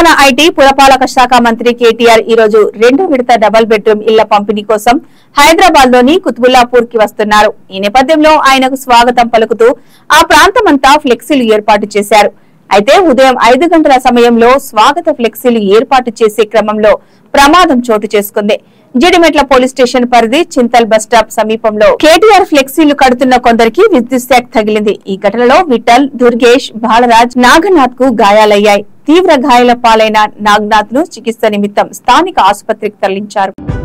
Telangana IT పురపాలక శాఖ మంత్రి కేటీఆర్ ఈ రోజు రెండో విడత డబుల్ బెడ్రూమ్ ఇళ్ల పంపిణీ కోసం హైదరాబాద్ లోని కుతుబుల్లాపూర్ కి వస్తున్నారు ఈ నేపథ్యంలో ఆయనకు స్వాగతం పలుకుతూ ఆ ప్రాంతమంతా ఫ్లెక్సీలు ఏర్పాటు చేశారు అయితే ఉదయం ఐదు గంటల సమయంలో స్వాగత ఫ్లెక్సీలు ఏర్పాటు చేసే క్రమంలో ప్రమాదం చోటు చేసుకుంది జిడిమెట్ల పోలీస్ స్టేషన్ పరిధి చింతల్ బస్ స్టాప్ సమీపంలో కేటీఆర్ ఫ్లెక్సీలు కడుతున్న కొందరికి విద్యుత్ శాఖ తగిలింది ఈ ఘటనలో విఠల్ దుర్గేష్ బాలరాజ్ నాగనాథ్ కు గాయాలయ్యాయి తీవ్ర గాయాల పాలైన నాగనాథ్ ను చికిత్స నిమిత్తం స్థానిక ఆసుపత్రికి తరలించారు